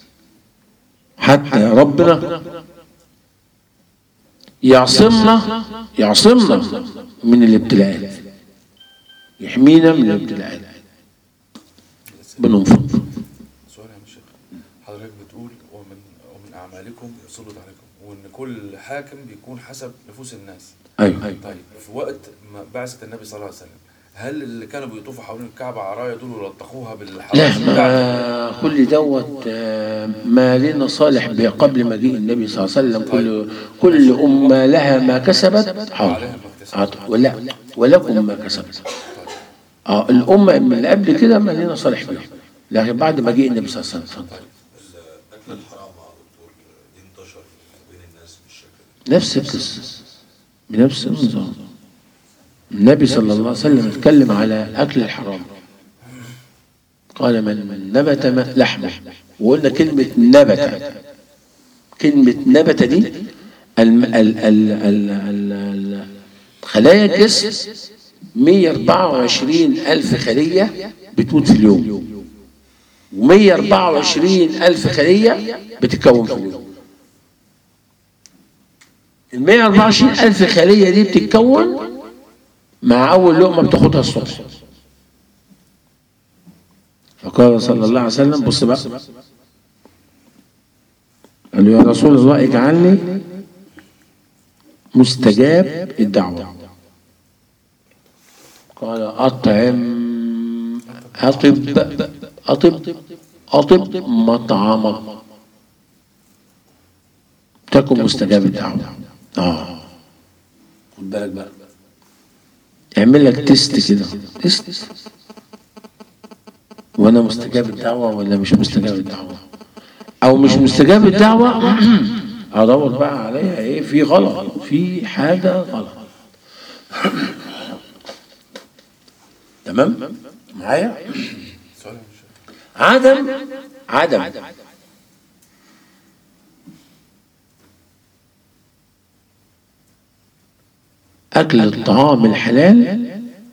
حتى ربنا يعصمنا يعصمنا من الابتلاءات يحمينا من الابتلاءات بننفق سؤال يا شيخ حضرتك بتقول ومن ومن اعمالكم يسلط عليكم وان كل حاكم بيكون حسب نفوس الناس ايوه طيب في وقت ما بعثة النبي صلى الله عليه وسلم هل اللي كانوا بيطوفوا حوالين الكعبة عرايا دول ولطخوها لا بالحرائق ما كل دوت آه، ما لنا صالح به قبل مجيء النبي صلى الله عليه وسلم كل كل أمة لها ما كسبت حاضر حاضر ولا ولكم ما كسبت اه الأمة من اللي قبل كده ما لنا صالح بها لكن بعد مجيء النبي صلى الله عليه وسلم اتفضل. الاكل الحرام مع دكتور دي انتشر بين الناس بالشكل ده نفس القصة بنفس النظام النبي صلى الله عليه وسلم اتكلم على أكل الحرام قال من نبت م- لحمه وقلنا كلمة نبت كلمة نبت دي الم... ال... ال... ال... ال... ال... خلايا الجسم 124 ألف خلية بتموت في اليوم و124 ألف خلية بتتكون في اليوم ال 124 ألف خلية دي بتتكون مع أول لقمة بتاخدها الصبح فقال صلى الله عليه وسلم بص بقى قال له يا رسول الله اجعلني مستجاب الدعوة قال أطعم أطب أطب أطب مطعمك تكن مستجاب الدعوة اه خد بالك بقى اعمل لك تيست كده تيست وانا مستجاب الدعوة ولا مش مستجاب الدعوة او مش مستجاب الدعوة ادور بقى عليها ايه في غلط في حاجة غلط تمام معايا سؤال يا شيخ عدم عدم أكل الطعام الحلال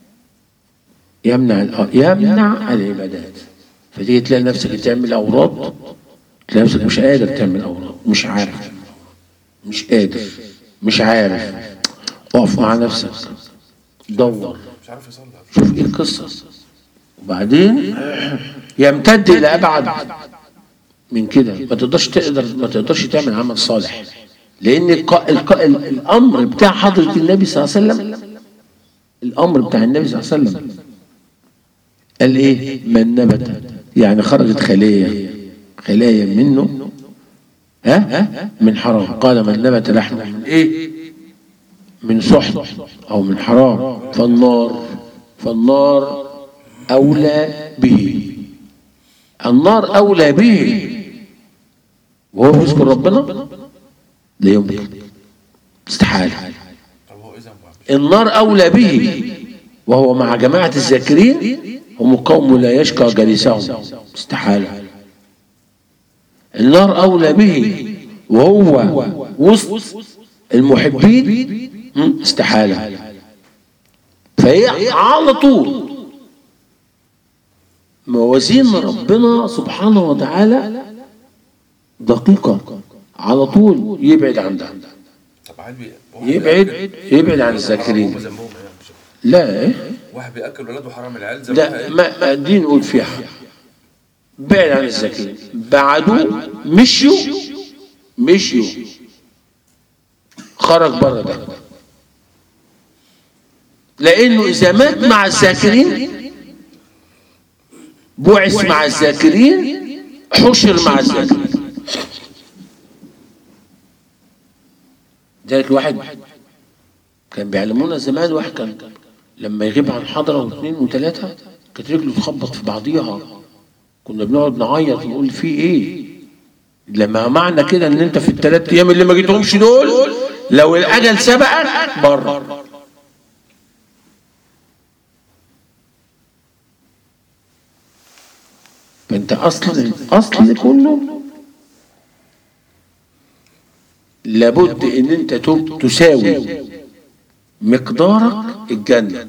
يمنع الأ- يمنع العبادات فتيجي تلاقي نفسك تعمل أوراد تلاقي نفسك مش قادر تعمل أوراد مش عارف مش قادر مش عارف اقف مع نفسك دور مش عارف يصلي شوف ايه القصه وبعدين يمتد الى ابعد من كده ما تقدرش تقدر ما تقدرش تعمل عمل صالح لان الق... الق... ال- الامر بتاع حضره النبي صلى الله عليه وسلم الامر بتاع النبي صلى الله عليه وسلم قال ايه من نبت يعني خرجت خليه خلايا منه ها من حرام قال من نبت لحمه من ايه من سحت او من حرام فالنار فالنار اولى به النار اولى به وهو بيذكر ربنا لا يمكن استحاله طب هو اذا ما النار أولى به وهو مع جماعة الذاكرين هم قوم لا يشقى جليسهم استحالة النار أولى به وهو وسط المحبين هم؟ استحالة فهي على طول موازين ربنا سبحانه وتعالى دقيقة على طول يبعد عن ده طب عيل بي... واحد يبعد بيأكل- يبعد عن هم الذاكرين ذنبهم ايه يا شيخ؟ لا إيه؟ واحد بياكل ولاده حرام العيال ذنبها لا ايه؟ ما ما دي نقول فيها بعد عن الذاكرين بعدوا مشيوا مشيوا خرج بره ده لانه اذا مات مع الذاكرين بعث مع الذاكرين حشر مع الذاكرين ذلك الواحد كان بيعلمونا زمان واحد كان لما يغيب عن حضرة واثنين وثلاثة كانت رجله تخبط في بعضيها كنا بنقعد نعيط ونقول في ايه لما معنى كده ان انت في الثلاث ايام اللي ما جيتهمش دول لو الاجل سبقك بره فانت اصل الاصل كله لابد ان انت تب- تساوي مقدارك الجنة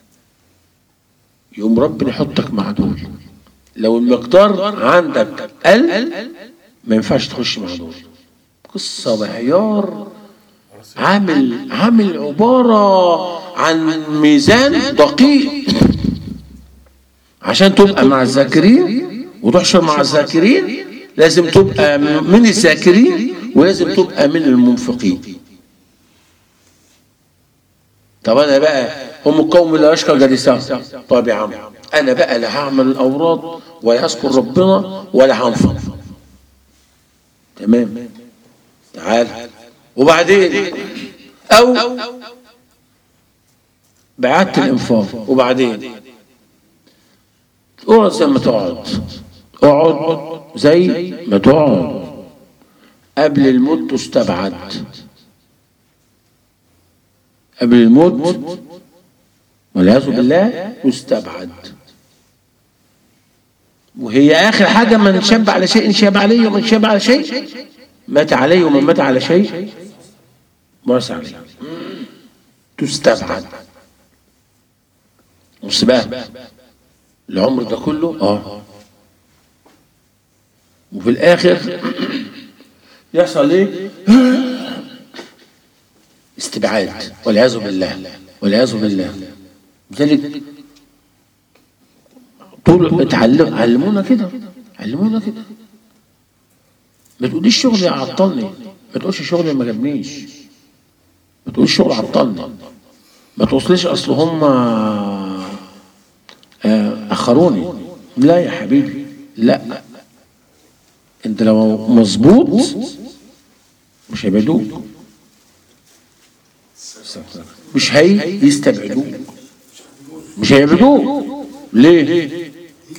يقوم ربنا يحطك مع دول لو المقدار عندك قل ما ينفعش تخش مع دول قصة معيار عامل عامل عبارة عن ميزان دقيق عشان تبقى مع الذاكرين وتحشر مع الذاكرين لازم تبقى من الذاكرين ولازم تبقى من المنفقين طب انا بقى هم القوم لا يشكى جلسهم طب يا عم انا بقى لا هعمل الاوراد ولا هذكر ربنا ولا هنفق تمام تعال وبعدين او بعدت الانفاق وبعدين اقعد زي ما تقعد اقعد زي ما تقعد قبل الموت تستبعد قبل الموت والعياذ بالله يستبعد وهي اخر حاجه من شاب على شيء شاب عليه ومن شاب على شيء مات عليه ومن مات على شيء مرس عليه تستبعد بص بقى العمر ده كله اه وفي الاخر يحصل ايه استبعاد والعياذ بالله والعياذ بالله لذلك طول اتعلم علمونا كده علمونا كده ما تقوليش شغلي عطلني ما تقولش شغلي ما جابنيش ما تقولش شغل عطلني ما توصليش اصل هم آه، اخروني لا يا حبيبي لا انت لو مظبوط مش هيبعدوك مش هي يستبعدوك مش هيبعدوك ليه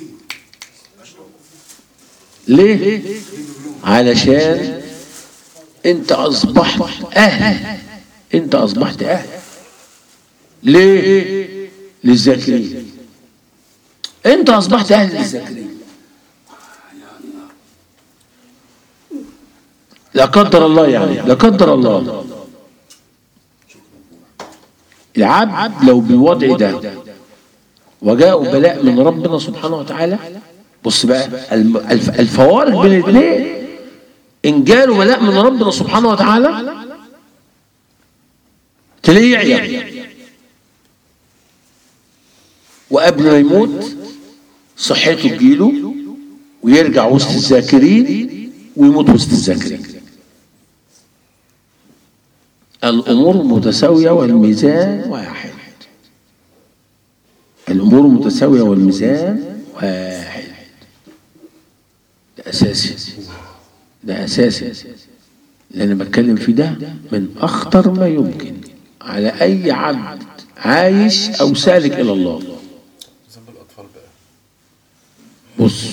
ليه علشان انت اصبحت اهل انت اصبحت اهل ليه للذاكرين انت اصبحت اهل للذاكرين لا قدر الله يعني لا قدر الله العبد لو بالوضع ده وجاءوا بلاء من ربنا سبحانه وتعالى بص بقى الم- الف- الفوارق بين الاثنين ان جاله بلاء من ربنا سبحانه وتعالى تلاقيه يعيا وقبل ما يموت صحته تجيله ويرجع وسط الذاكرين ويموت وسط الذاكرين الأمور متساوية والميزان واحد الأمور متساوية والميزان واحد ده أساسي ده أساسي اللي أنا بتكلم فيه ده من أخطر ما يمكن على أي عبد عايش أو سالك إلى الله ذنب الاطفال بقى بص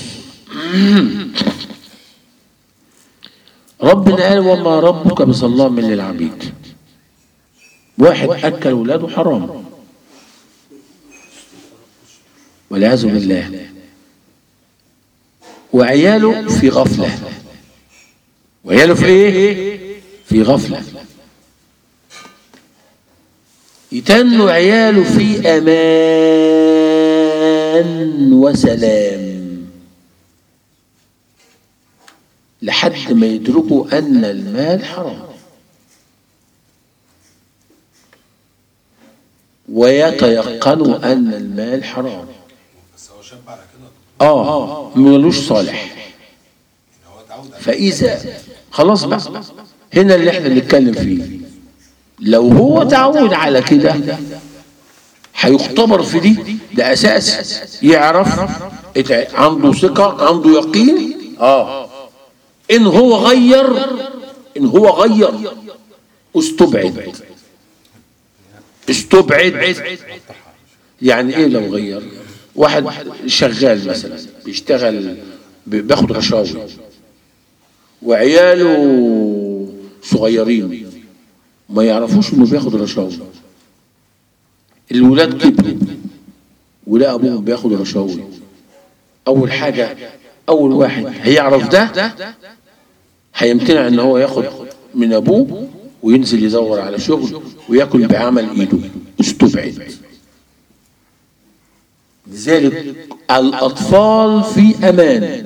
ربنا قال وما ربك بظلام للعبيد واحد أكل ولاده حرام والعياذ بالله وعياله في غفلة وعياله في ايه؟ في غفلة يتنوا عياله في أمان وسلام لحد ما يدركوا أن المال حرام ويتيقنوا أن المال حرام بس هو شاب على كده آه ملوش صالح يعني هو اتعود على فإذا خلاص بقى هنا اللي احنا بنتكلم فيه لو هو تعود على كده هيختبر في دي ده أساس يعرف اتع- عنده ثقة عنده يقين اه إن هو غير إن هو غير استبعد استبعد يعني ايه لو غير واحد شغال مثلا بيشتغل بي- بياخد رشاوي وعياله صغيرين ما يعرفوش انه بياخد رشاوي الولاد كبروا ولا ابوهم بياخد رشاوي اول حاجه اول واحد هيعرف ده هيمتنع ان هو ياخد من ابوه وينزل يدور على شغل وياكل بعمل ايده استبعد لذلك الاطفال في امان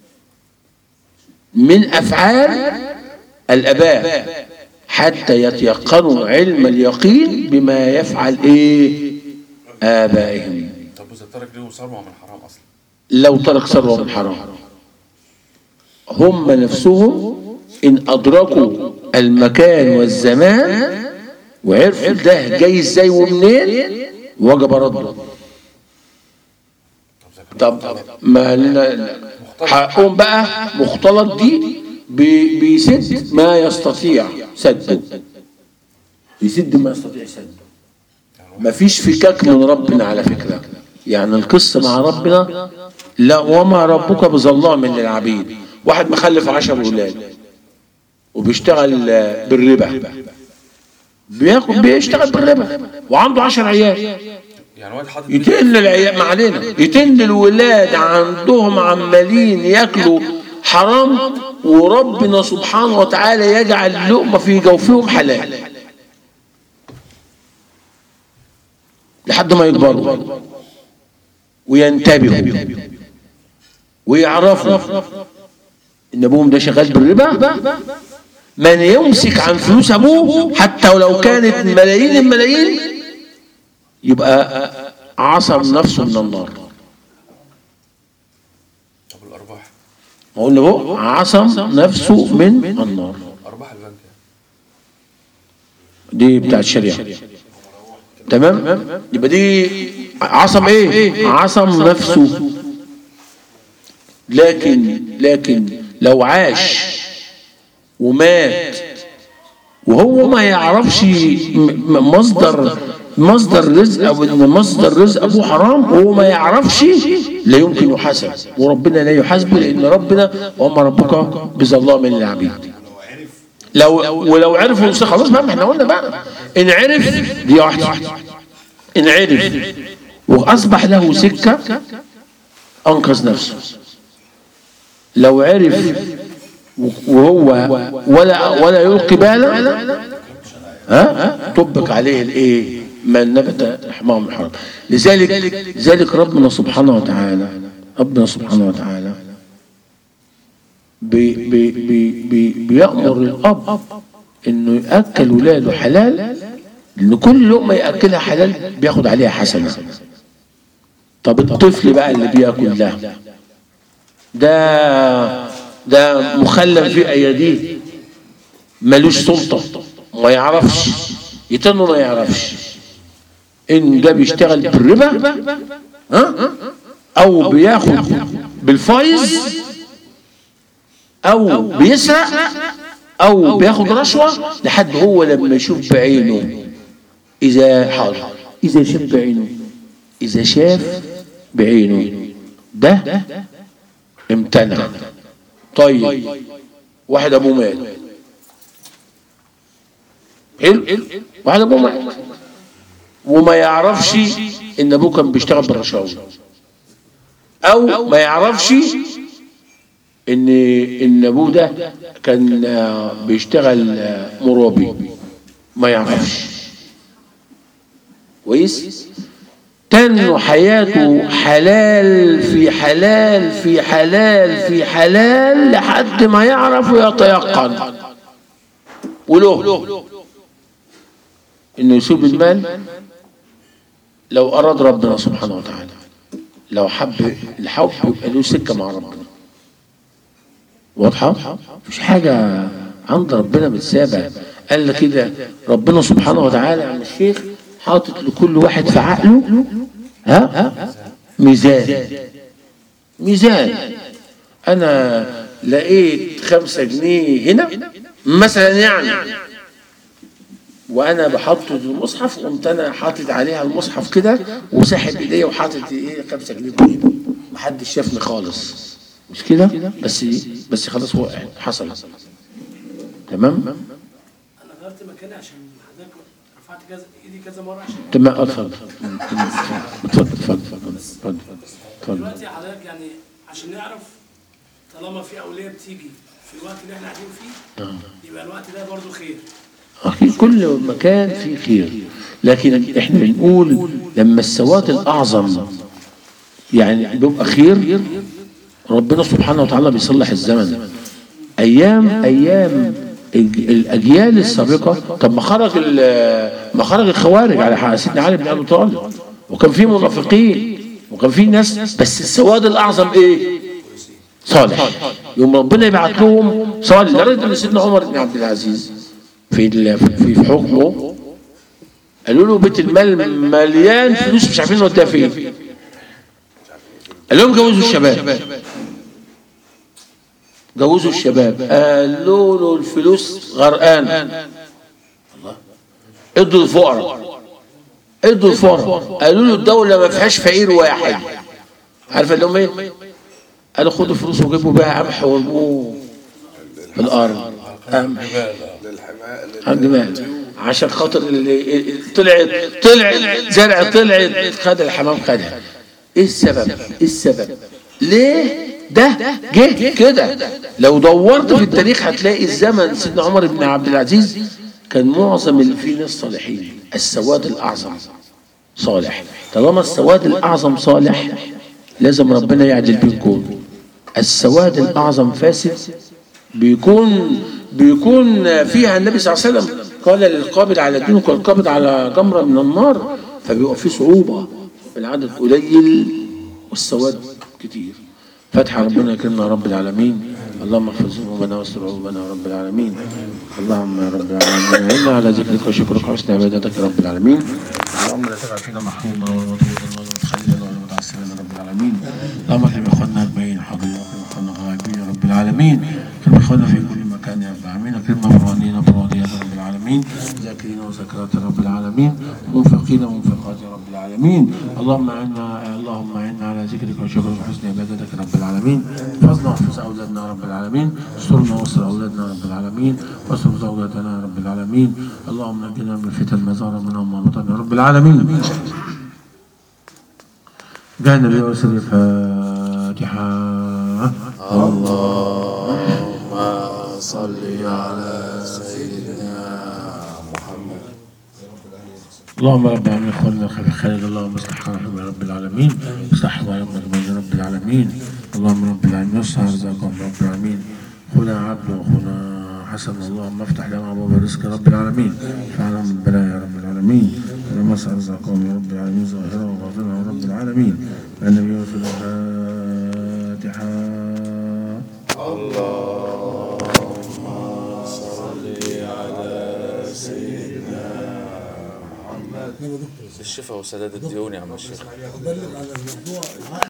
من افعال الاباء حتى يتيقنوا علم اليقين بما يفعل ايه ابائهم طب واذا ترك ليه ثروه من حرام اصلا لو ترك ثروه من حرام هم نفسهم ان ادركوا المكان والزمان وعرفوا ده جاي ازاي ومنين وجب رده طب اذا كان طب ما لنا هقوم بقى مختلط دي بي- بيسد ما يستطيع سده يسد ما يستطيع سده ما فيش فكاك من ربنا على فكرة يعني القصة مع ربنا لا وما ربك بظلام للعبيد واحد مخلف عشر ولاد وبيشتغل آه، بالربا بياخد بيشتغل بالربا وعنده عشر عيال يعني واحد حاطط يتن العيال ما علينا يتن الولاد عندهم عمالين ياكلوا حرام وربنا سبحانه وتعالى يجعل اللقمه في جوفهم حلال لحد ما يكبروا وينتبهوا ويعرفوا ان ابوهم ده شغال بالربا من يمسك عن فلوس ابوه حتى ولو كانت ملايين الملايين يبقى عصم نفسه من النار طب الارباح ما قلنا هو عصم نفسه من النار ارباح البنك يعني. دي بتاع الشريعة تمام يبقى دي عصم ايه عصم نفسه لكن لكن لو عاش ومات وهو ما يعرفش م- م- مصدر مصدر رزق او ان مصدر رزق ابوه حرام وهو ما يعرفش لا يمكن يحاسب وربنا لا يحاسبه لان ربنا وما ربك بظلام للعبيد لو ولو عرف الوصول خلاص بقى ما احنا قلنا بقى ان عرف دي واحده ان عرف واصبح له سكه انقذ نفسه لو عرف وهو ولا ولا يلقي بالا ها طبق عليه الايه ما نبت حماه من حرام لذلك لذلك ربنا سبحانه وتعالى ربنا سبحانه وتعالى بي بي بي بي بيأمر الأب إنه يأكل ولاده حلال لأن كل لقمة يأكلها حلال بياخد عليها حسنة طب الطفل بقى اللي بياكل ده ده ده مخلل في أيديه ملوش سلطة وما يعرفش يتنه ما يعرفش ان ده بيشتغل بالربا ها او بياخد بالفايز او بيسرق او بياخد رشوه لحد هو لما يشوف بعينه اذا حاضر اذا شاف بعينه اذا شاف بعينه ده امتنع طيب واحد ابوه مات حلو واحد ابوه مات وما يعرفش ان ابوه كان بيشتغل بالرشاوي او ما يعرفش ان ان ابوه ده كان آه، بيشتغل آه، مرابي ما يعرفش كويس تنو حياته حلال في حلال في حلال في حلال لحد ما يعرف ويتيقن وله انه يسيب المال لو اراد ربنا سبحانه وتعالى لو حب الحب يبقى له سكه مع ربنا واضحه مفيش حاجه عند ربنا متسابه قال لك كده ربنا سبحانه وتعالى عن الشيخ حاطط لكل واحد في عقله ها ميزان ميزان انا لقيت خمسة جنيه هنا مثلا يعني وانا بحطه في المصحف قمت انا حاطط عليها المصحف كده وساحب ايديا وحاطط ايه خمسة جنيه جنيه محدش شافني خالص مش كده بس بس خلاص هو حصل تمام انا غيرت مكاني عشان حضرتك رفعت كذا ايدي كذا مره عشان تمام اتفضل اتفضل اتفضل اتفضل اتفضل اتفضل دلوقتي حضرتك يعني عشان نعرف طالما في اوليه بتيجي في الوقت اللي احنا قاعدين فيه يبقى الوقت ده برضه خير أكيد كل مكان فيه خير لكن احنا بنقول لما السواد الأعظم يعني بيبقى خير ربنا سبحانه وتعالى بيصلح الزمن أيام أيام الج- الأجيال السابقة طب ما خرج ال- ما خرج الخوارج على حق سيدنا علي بن أبي طالب وكان في منافقين وكان في ناس بس السواد الأعظم إيه؟ صالح يوم ربنا يبعت لهم صالح لدرجة إن سيدنا عمر بن عبد العزيز في ال- في في حكمه قالوا له بيت المال مليان فلوس مش عارفين نوديها فين قال لهم جوزوا الشباب جوزوا الشباب قالوا له الفلوس غرقان الله ادوا الفقراء ادوا الفقراء قالوا له الدولة ما فيهاش فقير واحد عارف قال لهم ايه؟ قالوا خدوا فلوس وجيبوا بيها قمح وارموه في الارض قمح على الجمال عشان خاطر اللي اللي طلعت طلعت زرع طلعت خد الحمام خدها ايه السبب ايه السبب ليه ده جه كده لو دورت في التاريخ هتلاقي الزمن سيدنا عمر بن عبد العزيز كان معظم اللي فيه ناس صالحين السواد الاعظم صالح طالما السواد الاعظم صالح لازم ربنا يعدل بينكم السواد الاعظم فاسد بيكون بيكون فيها النبي صلى الله عليه وسلم قال للقابض على دينك والقابض على جمرة من النار فبيبقى في صعوبة العدد قليل والسواد كتير فتحة ربنا يكرمنا يا رب العالمين اللهم اغفر ذنوبنا واستر عيوبنا يا رب العالمين اللهم يا رب العالمين اعنا على ذكرك وشكرك وحسن عبادتك يا رب العالمين اللهم لا تجعل فينا محروما ولا مطرودا ولا متخللا ولا متعسرا يا رب العالمين اللهم اكرم اخواننا الباقيين حاضرين واكرم اخواننا الغائبين يا رب العالمين اكرم اخواننا في كل مكان يا رب العالمين اكرم مرانين برانيات يا رب العالمين ذاكرين وذاكرات يا رب العالمين منفقين ومنفقات يا رب العالمين اللهم اعنا اللهم اعنا على ذكرك وشكرك وحسن عبادتك يا رب العالمين احفظنا واحفظ اولادنا يا رب العالمين استرنا واستر اولادنا يا رب العالمين واستر زوجاتنا يا رب العالمين اللهم نجنا من فتن ما ظهر منهم وما بطن يا رب العالمين جاء النبي ورسل الفاتحة اللهم رب العالمين اخواننا في خالد اللهم اصلح حالهم يا رب العالمين اصلح حالهم يا رب العالمين اللهم رب العالمين يصلح رزقهم يا رب العالمين اخونا عبد واخونا حسن اللهم افتح لهم ابواب الرزق يا رب العالمين فعلهم البلاء يا رب العالمين اللهم اسال رزقهم يا رب العالمين ظاهرا وباطنا يا رب العالمين النبي رسول الفاتحه اللهم صل على سيدنا نعم يا دكتور بالشفاء وسداد الديون يا عم الشيخ ابلغ على الموضوع